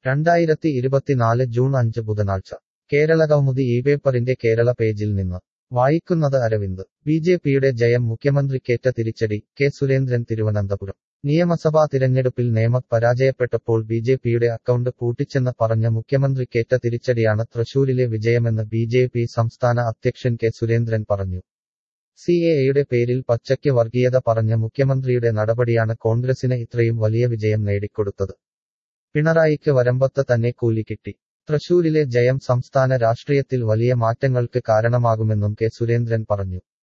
രണ്ടായിരത്തി ഇരുപത്തിനാല് ജൂൺ അഞ്ച് ബുധനാഴ്ച കേരള കൗമുദി ഈ പേപ്പറിന്റെ കേരള പേജിൽ നിന്ന് വായിക്കുന്നത് അരവിന്ദ് ബി ജെ പിയുടെ ജയം മുഖ്യമന്ത്രിക്കേറ്റ തിരിച്ചടി കെ സുരേന്ദ്രൻ തിരുവനന്തപുരം നിയമസഭാ തിരഞ്ഞെടുപ്പിൽ നേമക് പരാജയപ്പെട്ടപ്പോൾ ബി ജെ പിയുടെ അക്കൗണ്ട് പൂട്ടിച്ചെന്ന് പറഞ്ഞ മുഖ്യമന്ത്രിക്കേറ്റ തിരിച്ചടിയാണ് തൃശൂരിലെ വിജയമെന്ന് ബി ജെ പി സംസ്ഥാന അധ്യക്ഷൻ കെ സുരേന്ദ്രൻ പറഞ്ഞു സി എ എയുടെ പേരിൽ പച്ചയ്ക്ക് വർഗീയത പറഞ്ഞ മുഖ്യമന്ത്രിയുടെ നടപടിയാണ് കോൺഗ്രസിന് ഇത്രയും വലിയ വിജയം നേടിക്കൊടുത്തത് പിണറായിക്ക് വരമ്പത്ത് തന്നെ കൂലി കിട്ടി തൃശൂരിലെ ജയം സംസ്ഥാന രാഷ്ട്രീയത്തിൽ വലിയ മാറ്റങ്ങൾക്ക് കാരണമാകുമെന്നും കെ സുരേന്ദ്രൻ പറഞ്ഞു